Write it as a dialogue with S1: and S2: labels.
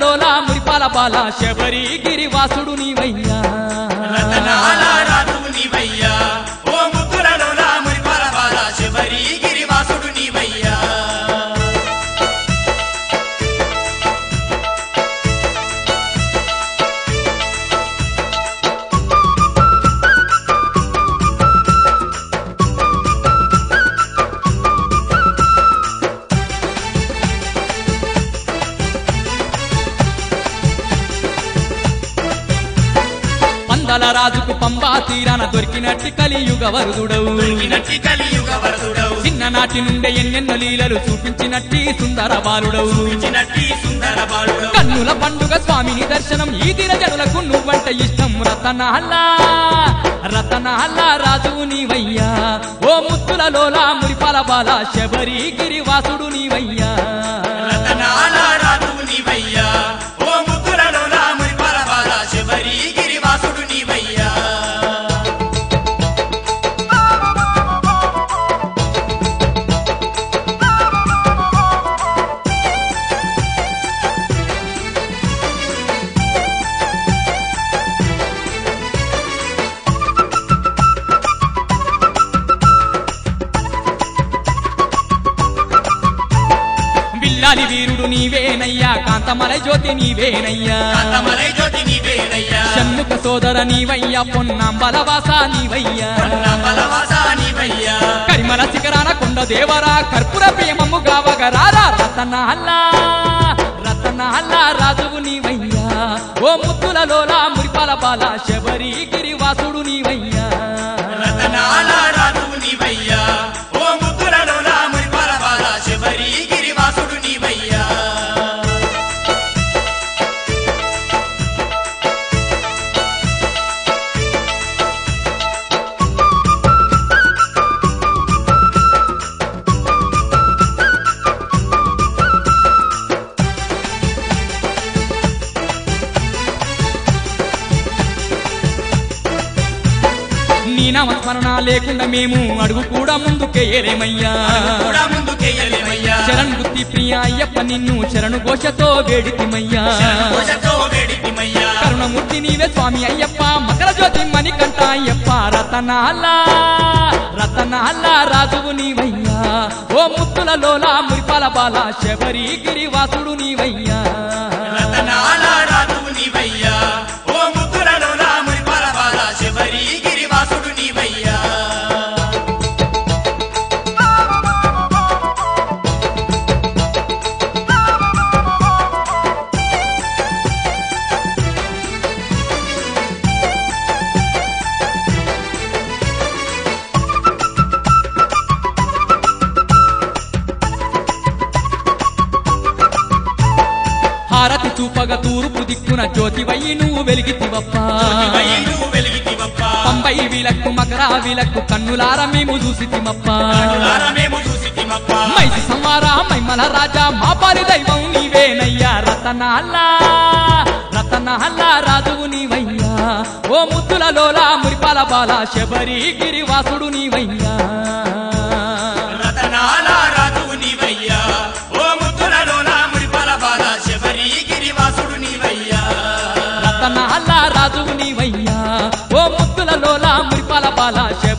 S1: ముత్తులలోల మురిపాల బాల శబరి గిరివాసుడు నీవయ్యా
S2: రతనాల రాజువు నీవయ్యా ఓ ముద్దులలోలా మురిపాల బాల శబరి గిరివాసుడు నీవయ్యా
S1: పందల రాజుకు పంబా తీరాన దొరికినట్టి కలియుగ వరుదుడవు
S2: దొరికినట్టి కలియుగ వరదుడవు
S1: చిన్ననాటి నుండే ఎన్నెన్నో లీలలు చూపించినట్టి సుందర బాలుడవు
S2: ఇచ్చినట్టి సుందర బాలుడవు
S1: కన్నుల పండుగ స్వామిని దర్శనం ఈ దిన జనులకు నువ్వంటే ఇష్టం రతనహల్లా రతనహల్లా రాజువు నీవయ్యా ఓ ముత్తులలోల మురిపాల బాల శబరి గిరివాసుడు నీవయ్యా
S2: రతనాల రాజువు నీవయ్యా ఓ ముద్దులలోలా మురిపాల బాల శబరి గిరివాసుడు నీవయ్యా
S1: విల్లాలి వీరుడు నీవేనయ్యా కాంతమలై జ్యోతి నీవేనయ్యా
S2: కాంతమలై జ్యోతి నీవేనయ్యా
S1: షణ్ముఖ సోదర నీవయ్యా పొన్నాంబలవాస నీవయ్యా
S2: కొన్న బలవాస నీవయ్యా
S1: కరిమల శిఖరాన కొండ దేవరా కర్పూర ప్రేమము గావగరారా రతనహల్లా రతనహల్లా రాజువు నీవయ్యా ఓ ముత్తులలోలా మురిపాల బాల శబరి గిరివాసుడు నీవయ్యా
S2: రతనాల రాజువు నీవయ్యా ఓ ముద్దులలోలా మురిపాల బాల శబరి గిరివాసుడు నీవయ్యా
S1: నీ నామస్మరణ లేకుండా మేము అడుగు కూడా ముందుకేయలేమయ్యా
S2: కూడా ముందుకెయ్యలేమయ్యా
S1: శరణ్ బుద్ధి ప్రియ అయ్యప్ప నిన్ను శరణు ఘోషతో వేడితిమయ్యా
S2: కోశతో వేడితిమయ్యా
S1: కరుణమూర్తి నీవే స్వామి అయ్యప్ప మకర జ్యోతి మణికంఠ అయ్యప్ప రతనాల్లా రతనాల్లా రాజువు నీవయ్యా ఓ ముత్తులలోల మురిపాల బాల శబరి గిరివాసుడు నీవయ్యా
S2: రతనాల రాజువు నీవయ్యా ఓ ముద్దులలోలా మురిపాల బాల శబరి గిరివాసుడు నీవయ్యా
S1: హారతి చూపగ తూర్పు దిక్కున జ్యోతివయ్యి నువ్వు వెలిగితివప్ప
S2: జ్యోతివై నువ్వు వెలిగితివప్పా
S1: పంబై విలక్కు మకరా విలక్కు కన్నులార మేము చూసితిమప్ప
S2: కనులార మేము చూసితిమప్పా
S1: మైసి సంవారా మైమల రాజా మా పాలి దైవం నీవేనయ్యా రతనాల్లా రతనాల్లా రాజువు నీవయ్యా ఓ ముద్దులలోలా మురిపాల బాల శబరి గిరివాసుడు నీవయ్యా
S2: రతనాల రాజువు నీవయ్యా ఓ ముద్దులలోలా మురిపాల బాల శబరి గిరివాసుడు నీవయ్యా
S1: రతనాల్లా రాజువు నీవయ్యా ఓ ముద్దులలోలా మురిపాల బాల శబరి